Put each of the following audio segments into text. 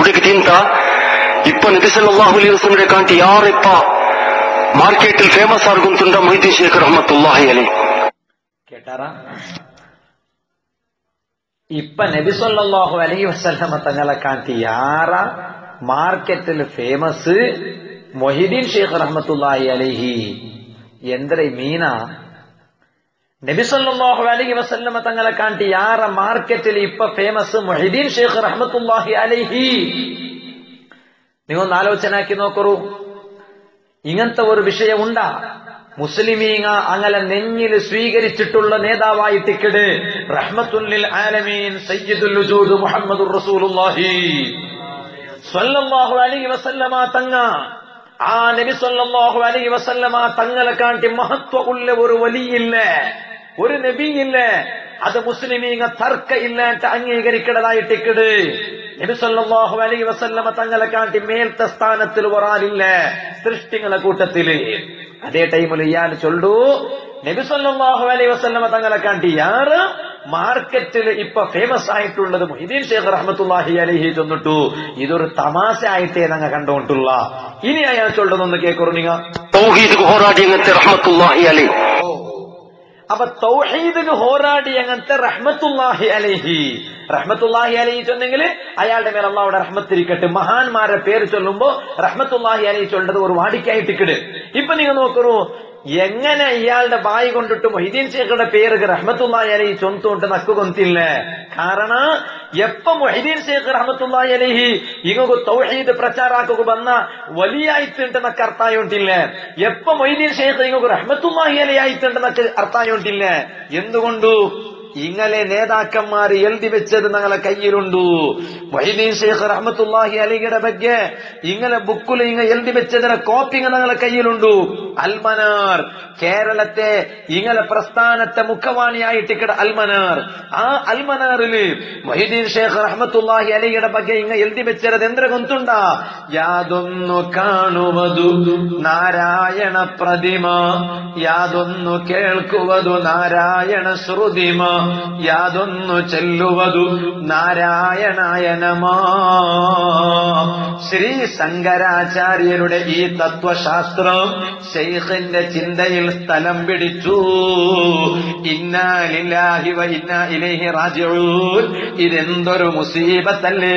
ಹುಡುಗಿ ತಿಂತ ಇಪ್ಪ ನಬಿಸಲ್ಲಾಹು ಅಲೈಹಿ ವಸಲ್ಲಂ ಕಾಂಟಿ ಯಾರಿಪ್ಪ ಮಾರ್ಕೆಟ್ ಫೇಮಸ್ ಆಗುಂತುಂಡ ಮೊಯ್ದೀನ್ ಶೇಖ್ ರಹಮತುಲ್ಲಾಹಿ ಅಲಿ കേട്ടാറാ ഇപ്പൊ നബി സല്ലല്ലാഹു അലൈഹി വസല്ലമ തങ്ങളെ കാട്ടി യാറ മാർക്കറ്റിൽ ഫേമസ് മൊഹിദീൻ ഷേഖ് റഹ്മത്തുള്ളാഹി അലൈഹി എന്തൊരു മീന നബി സല്ലല്ലാഹു അലൈഹി വസല്ലമ തങ്ങളെ കാട്ടി യാറ മാർക്കറ്റിൽ ഇപ്പൊ ഫേമസ് മൊഹിദീൻ ഷേഖ് റഹ്മത്തുള്ളാഹി അലൈഹി നിങ്ങൾ ഒന്ന് ആലോചനാക്കി നോക്കൂ ഇങ്ങനത്തെ ഒരു വിഷയമുണ്ടാ മുസ്ലിമീങ്ങ അങ്ങനെ നെഞ്ഞിൽ സ്വീകരിച്ചിട്ടുള്ള നേതാവായിട്ടിക്കട് റഹ്മത്തുല്ലിൽ ആലമീൻ സയ്യിദുൽ വജൂദ് മുഹമ്മദുർ റസൂലുള്ളാഹി സ്വല്ലല്ലാഹു അലൈഹി വസല്ലമ തങ്ങ ആ നബി സ്വല്ലല്ലാഹു അലൈഹി വസല്ലമ തങ്ങളെ കാട്ടി മഹത്വമുള്ള ഒരു വലിയില്ല ഒരു നബിയില്ല അത് മുസ്ലിമീങ്ങ തർക്ക ഇല്ലാട്ട് അംഗീകരിക്കണതായിട്ടിക്കട് നബി സല്ലല്ലാഹു അലൈഹി വസല്ലമ തങ്ങളെ കാട്ടി മേൽത്തെ സ്ഥാനത്തിൽ ഒരാളില്ല സൃഷ്ടിങ്ങളെ കൂട്ടത്തില് അതേ ടൈമിൽ ഇയാൾ ചൊല്ലു നബി സല്ലല്ലാഹു അലൈഹി വസല്ലമ തങ്ങളെ കാട്ടി യാറ് മാർക്കറ്റിൽ ഇപ്പൊ ഫേമസ് ആയിട്ടുള്ളത് മൊഹിദീൻ ഷേഖ് റഹ്മത്തുള്ളാഹി അലൈഹി ചൊന്നിട്ടു ഇതൊരു തമാശ ആയിട്ടേ ഞങ്ങൾ കണ്ടുകൊണ്ടുള്ള ഇനി അയാൾ ചൊല്ലുന്നൊന്ന് കേൾക്കറു നിങ്ങ ತೌಹೀದ್ಗೆ ಹೋರಾಡಿ ಅಂತೆ ರಹಮತುಲ್ಲಾಹಿ ಅಲಿ അപ്പൊ തൗഹീദിന് ഹോരാടി അങ്ങനത്തെ റഹ്മത്തുല്ലാഹി അലൈഹി റഹ്മത്തുല്ലാഹി അലൈഹി ചൊന്നെങ്കിൽ അയാളുടെ മേൽ അള്ളാഹുടെ റഹ്മത്തിരിക്കട്ടെ മഹാന്മാരെ പേര് ചൊല്ലുമ്പോ റഹ്മത്തുല്ലാഹി അലൈഹി ചൊല്ലത് ഒരു വാടിക്കായിട്ടിക്കട് ഇപ്പൊ നിങ്ങൾ നോക്കൂ എങ്ങനെ ഇയാളുടെ ബായി കൊണ്ടിട്ട് മൊഹിദീൻ ശേഖറുടെ പേര് റഹ്മത്തുല്ലാഹി അലൈഹി ചൊന്തുകൊണ്ട് നക്കു കൊന്തില്ല കാರಣ ಎಪ್ಪ ಮೊಹಿದೀನ್ ಶೇಖ್ ರಹಮತುಲ್ಲಾಹಿ ಅಲೈಹಿ ಈಗೂ ತೌಹೀದ್ ಪ್ರಚಾರಕ್ಕೆ ಬಂದ വലിയ ആയിട്ട് എന്നൊക്കെ അർത്ഥായോണ്ടില്ല എപ്പ മൊയ്തീൻ ഷേഖ് ഇങ്ങക്ക് റഹ്മത്തുല്ലാഹി അലൈഹി ആയിട്ട് എന്നൊക്കെ അർത്ഥായോണ്ടില്ല എന്തുകൊണ്ടു ഇങ്ങലെ നേതാക്കന്മാർ എഴുതി വെച്ചത് ഞങ്ങളെ കയ്യിലുണ്ടു മൊയ്തീൻ ഷേഖ് റഹ്മത്തുല്ലാഹി അലിയുടെ ಬಗ್ಗೆ ഇങ്ങനെ ബുക്കിൽ ഇങ്ങ എഴുതി വെച്ചതിനെ കോപ്പി ഞങ്ങളെ കയ്യിലുണ്ടു അൽമനാർ കേരളത്തെ ഇങ്ങനെ പ്രസ്ഥാനത്തെ മുഖവാണിയായിട്ട് ഇക്കട അൽമനാർ ആ അൽമനാറില് മൊഹിദീൻ ഷേഖ് റഹ്മത്തുല്ലാഹി അലിയുടെ ಬಗ್ಗೆ ഇങ്ങ എഴുതി വെച്ചത് എന്ത്ര ഗൊന്തുണ്ട യാതൊന്നു കാണുവതു നാരായണ പ്രതിമ യാതൊന്നു കേൾക്കുവതു നാരായണ ശ്രുതിമ യാതൊന്നു ചെല്ലുവതു നാരായണായനമാ ശ്രീ ശങ്കരാചാര്യരുടെ ഈ തത്വശാസ്ത്രം ശൈഖിന്റെ ചിന്തയിൽ സ്ഥലം പിടിച്ചു ഇന്നാലില്ലാഹി വ ഇന്നാ ഇലൈഹി റാജിഊൻ ഇതെന്തൊരു മുസീബത്തല്ലേ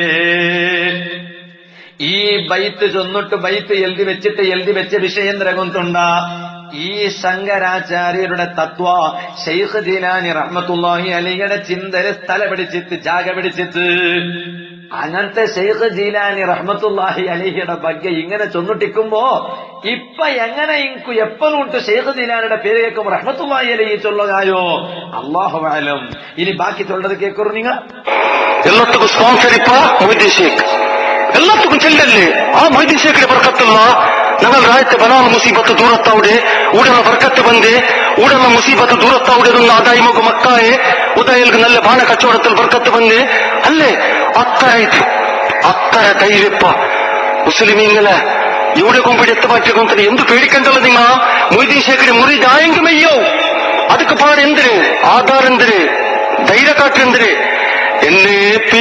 ഈ ബൈത്ത് ചൊന്നിട്ട് ബൈത്ത് എഴുതി വെച്ചിട്ട് എഴുതി വെച്ച വിഷയം രംഗത്തുണ്ട ഈ ശങ്കരാചാര്യരുടെ തത്വ ഷെയ്ഖ് ജീലാനി റഹ്മത്തുള്ളാഹി അലിയുടെ ചിന്തര് സ്ഥല പിടിച്ചിട്ട് ജാഗ പിടിച്ചിട്ട് അങ്ങനത്തെ ഷെയ്ഖ് ജീലാനി റഹ്മത്തുള്ളാഹി അലിഹിയുടെ ಬಗ್ಗೆ ഇങ്ങനെ ചൊന്നിട്ടിക്കുമ്പോ ഇപ്പൊ എങ്ങനെ ഇങ്കു എപ്പോഴുണ്ട് ഷെയ്ഖ് ജീലാനിയുടെ പേര് കേൾക്കും റഹ്മത്തുള്ളാഹി അലിഹി ചൊല്ലുകയോ അള്ളാഹു ആലം ഇനി ബാക്കി ചൊല്ലത് കേൾക്കറു നിങ്ങൾ ಎಲ್ಲತ್ತಕ್ಕೂ ಸ್ಪಾನ್ಸರ್ ಇಪ್ಪ ಮೊಯ್ದೀನ್ ಶೇಖ್ ಎಲ್ಲತ್ತಕ್ಕೂ ಚೆಲ್ಲಲ್ಲಿ ಆ ಮೊಯ್ದೀನ್ ಶೇಖ್ ಬರ್ಕತ್ತಲ್ಲ ഞങ്ങൾ രാജ്യത്തെ ബനാൽ മുസീബത്ത് ദൂരത്താവിടെ ഊടെയുള്ള ബർക്കത്ത് ಬಂದೆ ഊടെയുള്ള മുസീബത്ത് ദൂരത്താവിടെ ಅದೊಂದು ಆದಾಯ ಮಗು ಮಕ್ಕಾಯೆ ಉದಯಲ್ಗೆ നല്ല ಬಾಣ ಕಚ್ಚೋಡത്തിൽ ಬರ್ಕത്ത് ಬಂದೆ ಅಲ್ಲೇ ಅತ್ತರ ಆಯ್ತು ಅತ್ತರ ಧೈರ್ಯಪ್ಪ മുസ്ലിമീങ്ങളെ ഇവിടെ കൊമ്പിടി എത്ത പറ്റുകൊണ്ടത് എന്ത് പേടിക്കണ്ടല്ലോ നിങ്ങ മൊയ്തീൻ ശേഖരി മുറി ദായെങ്കിൽ മെയ്യോ ಅದಕ್ಕೆ ಪಾಡ ಎಂದ್ರೆ ಆಧಾರ ಎಂದ್ರೆ ಧೈರ್ಯ ಕಾಟ್ರೆಂದ್ರೆ എന്നെ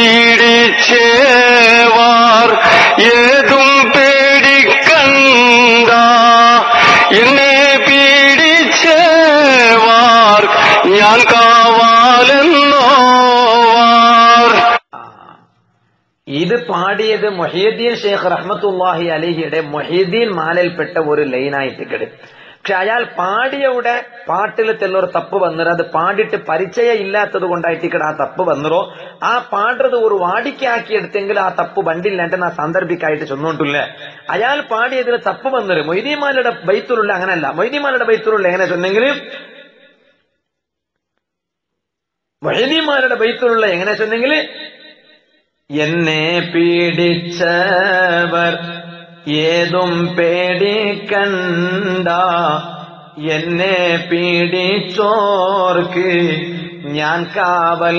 പീഡിച്ചേവാർ ഏതും പേടിക്കണ്ട എന്നെ പീഡിച്ചേവാർ ഞാൻ കാവാലെന്നോവാർ ഇത് പാടിയത് മൊഹീദ്ദീൻ ഷേഖ് റഹ്മത്തുല്ലാഹി അലിഹിയുടെ മൊഹീദ്ദീൻ മാലയിൽപ്പെട്ട ഒരു ലൈനായിട്ട് കിടും പക്ഷെ അയാൾ പാടിയവിടെ പാട്ടിൽ തെല്ലൊരു തപ്പ് വന്നിട്ട് അത് പാടിയിട്ട് പരിചയം ഇല്ലാത്തത് കൊണ്ടായിട്ട് ഇവിടെ ആ തപ്പ് വന്നിറോ ആ പാടുന്നത് ഒരു വാടിക്കാക്കി എടുത്തെങ്കിൽ ആ തപ്പ് ബണ്ടില്ലാണ്ട് ആ സാന്ദർഭികമായിട്ട് ചൊന്നുകൊണ്ടില്ല അയാൾ പാടിയതിൽ തപ്പ് വന്നിട്ട് മൊയ്തീമാലയുടെ ബൈത്തുള്ള അങ്ങനല്ല മൊയ്തീമാലയുടെ ബൈത്തുള്ള എങ്ങനെ ചൊന്നെങ്കിൽ മൊയ്തീമാലയുടെ ബൈത്തുള്ള എങ്ങനെ ചൊന്നെങ്കിൽ എന്നെ പീഡിച്ചവർ ഏതും പേടിക്കണ്ട എന്നെ പീഡിച്ചോർക്ക് ഞാൻ കാവൽ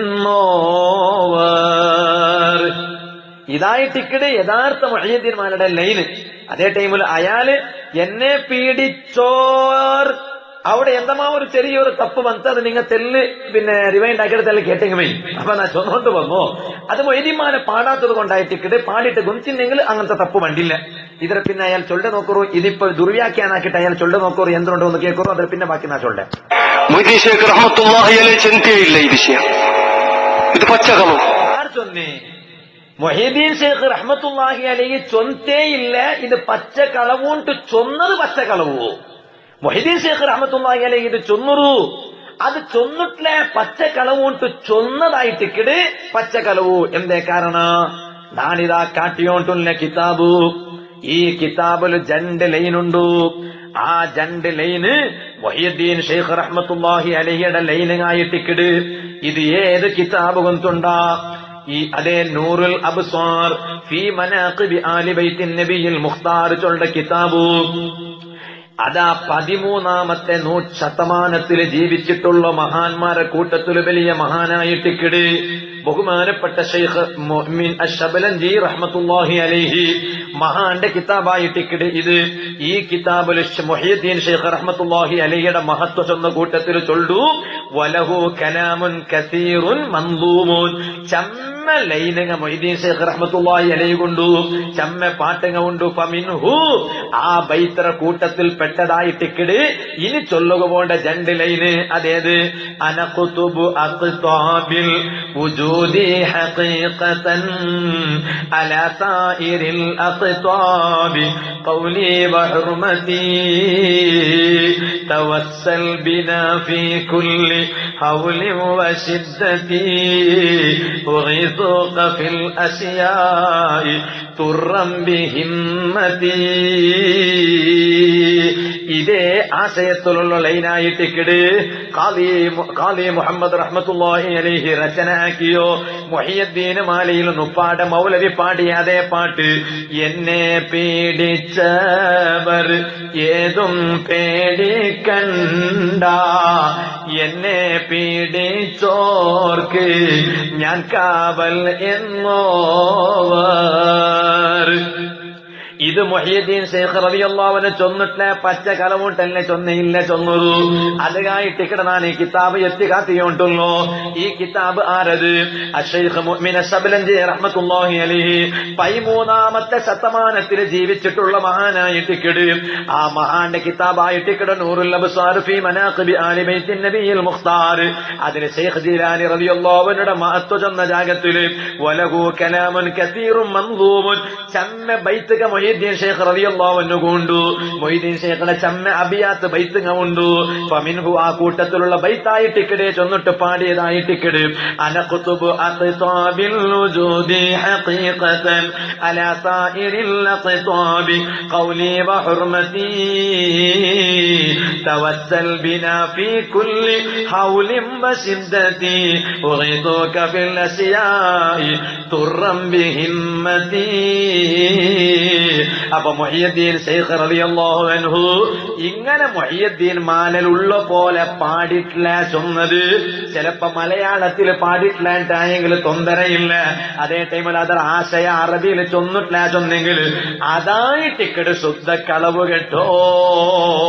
എന്നോവർ ഇതായിട്ടിക്കട് യഥാർത്ഥ മൊഹീദ്ദീൻമാരുടെ ലൈന് അതേ ടൈമിൽ അയാള് എന്നെ പീഡിച്ചോർ അവിടെ എന്തമാ ഒരു ചെറിയൊരു തപ്പ് വന്നിട്ട് അത് നിങ്ങൾ തെല്ല് പിന്നെ റിവൈൻഡ് ആക്കിയിട്ട് തെല്ല് കേട്ടെങ്കിൽ പോയി അപ്പൊ ഞാൻ ചൊന്നോണ്ട് വന്നു അത് മൊയ്തിമാനെ പാടാത്തത് കൊണ്ടായിട്ടിട്ട് പാടിയിട്ട് ഗുഞ്ചില്ലെങ്കിൽ അങ്ങനത്തെ തപ്പ് വണ്ടില്ല ഇതിനെ പിന്നെ അയാൾ ചൊല്ല നോക്കറു ഇതിപ്പോ ദുർവ്യാഖ്യാനാക്കിയിട്ട് അയാൾ ചൊല്ല നോക്കറു എന്തുണ്ടോ എന്ന് കേൾക്കറു അതിൽ പിന്നെ ബാക്കി നാ ചൊല്ലേ മൊയ്തീൻ ഷേഖ് റഹ്മത്തുള്ളാഹി അലൈഹി ചിന്തയില്ല ഈ വിഷയം ഇത് പച്ചകളവ് ആർ ചൊന്നേ മൊഹീദ്ദീൻ ഷേഖ് റഹ്മത്തുള്ളാഹി അലൈഹി ചൊന്തേ ഇല്ല ഇത് പച്ച കളവുണ്ട് ചൊന്നത് പച്ച കളവു മൊഹീദ്ദീൻ ഷേഖ് റഹ്മത്തുള്ളാഹി അലൈഹി ഇത് ചൊന്നറു അത് ചൊന്നിട്ടില്ല പച്ച കളവുണ്ട് ചൊന്നതായിട്ടിക്കിട് പച്ച കളവു എന്തേ കാരണ നാനിതാ കാട്ടിയോണ്ടുള്ള കിതാബു ഈ കിതാബില് രണ്ട് ലൈനുണ്ടു ആ രണ്ട് ലൈന് വഹിയുദ്ദീൻ ഷെയ്ഖ് റഹ്മത്തുള്ളാഹി അലഹിയുടെ ലൈനായിട്ടിക്കിട് ഇത് ഏത് കിതാബ് കൊണ്ടുണ്ടാ ഈ അതേ നൂറുൽ അബ്സാർ ഫീ മനാഖിബി ആലി ബൈത്തിൻ നബിയിൽ മുഖ്താർ ചൊണ്ട കിതാബു അതാ പതിമൂന്നാമത്തെ നൂറ്റ് ശതമാനത്തിൽ ജീവിച്ചിട്ടുള്ള മഹാന്മാരെ കൂട്ടത്തിൽ വലിയ മഹാനായിട്ടിക്കിട് ബഹുമാനപ്പെട്ട ഷെയ്ഖ് മൊഹ്മിൻ അഷബലൻജി റഹ്മത്തുല്ലാഹി അലൈഹി മഹാന്റെ കിതാബായിട്ടിക്കിട് ഇത് ഈ കിതാബിൽ മൊഹീദ്ദീൻ ഷെയ്ഖ് റഹ്മത്തുല്ലാഹി അലഹിയുടെ മഹത്വ ചെന്ന കൂട്ടത്തിൽ ചൊല്ലു വലഹു കലാമുൻ കസീറുൻ മന്ദൂമുൻ ചമ്മ ലൈനങ്ങ മൊയ്തീൻ ഷേഖ് റഹ്മത്തുള്ളാഹി അലൈഹി കൊണ്ടു ചമ്മ പാട്ടങ്ങ ഉണ്ടു ഫമിൻഹു ആ ബൈത്തറ കൂട്ടത്തിൽ പെട്ടതായിട്ടിക്കിട് ഇനി ചൊല്ലുക പോണ്ട രണ്ട് ലൈന് അതേത് അനഖുതുബു അഖ്താബിൽ വജൂദി ഹഖീഖതൻ അലാ സായിരിൽ അഖ്താബി ഖൗലി വഹുർമതി توسل بنا في كل حول وشدة أغيثك في الأشياء ترا بهمتي ഇതേ ആശയത്തിലുള്ള ലൈനായിട്ടിക്കിട് കാലി കാലി മുഹമ്മദ് റഹ്മത്തുള്ളാഹി അലൈഹി രചനയാക്കിയോ മൊഹിയദ്ദീൻ മാലയിൽ നുപ്പാടെ മൗലവി പാടിയ അതേ പാട്ട് എന്നെ പേടിച്ചവർ ഏതും പേടിക്കണ്ട എന്നെ പേടിച്ചോർക്ക് ഞാൻ കാവൽ എന്നോവർ ഇത് മൊഹീദ്ദീൻ ഷെയ്ഖ് റബിയല്ലാവിനെ ചൊന്നിട്ടില്ല പച്ച കലമുട്ടല്ലേ ചൊന്നയില്ല ചൊന്നൊരു അതുകായിട്ട് ഇവിടെ ഞാൻ ഈ കിതാബ് എത്തി കാത്തിയോണ്ടുള്ളൂ ഈ കിതാബ് ആരത് അഷൈഖ് മുഅ്മിന ശബലഞ്ചി റഹ്മത്തുള്ളാഹി അലൈഹി പതിമൂന്നാമത്തെ ശതമാനത്തിൽ ജീവിച്ചിട്ടുള്ള മഹാനായിട്ടിക്കിട് ആ മഹാന്റെ കിതാബായിട്ടിക്കിട് നൂറുൽ അബ്സാർ ഫീ മനാഖിബി ആലി ബൈത്തിൻ നബിയിൽ മുഖ്താർ അതിന് ഷെയ്ഖ് ജീലാനി റളിയല്ലാഹുവിനുടെ മഹത്വ ചെന്ന ജാഗത്തില് വലഹു കലാമുൻ കസീറും മൻദൂമുൻ ചമ്മ ബൈത്തുക മൊഹീദ്ദീൻ ഷേഖ് റളിയല്ലാഹു കൊണ്ടു മൊഹീദ്ദീൻ ഷേഖിന്റെ ചമ്മ അബിയാത്ത് ബൈത്തുക ഉണ്ടു ഫമിൻഹു ആ കൂട്ടത്തിലുള്ള ബൈത്തായിട്ട് ഇക്കടെ ചൊന്നിട്ട് പാടിയതായിട്ട് ഇക്കട് അനഖുതുബു അഖ്താബിൽ വുജൂദി ഹഖീഖതൻ അലാ സായിരിൽ അഖ്താബി ഖൗലി വഹുർമതി توسل بنا في كل حول وشدتي أغيثك في الأشياء ترا بهمتي അപ്പൊ മൊഹിയദ്ദീൻ ഷെയ്ഖ് റളിയല്ലാഹു അൻഹു ഇങ്ങനെ മൊഹിയദ്ദീൻ മാനലുള്ള പോലെ പാടിട്ടില്ല ചൊന്നത് ചിലപ്പോ മലയാളത്തിൽ പാടിട്ടില്ലാണ്ടായെങ്കിൽ തൊന്തരയില്ല അതേ ടൈമിൽ അത് ആശയ അറബിയിൽ ചൊന്നിട്ടില്ല ചൊന്നെങ്കിൽ അതായിട്ട് ഇക്കട് ശുദ്ധ കളവ് കേട്ടോ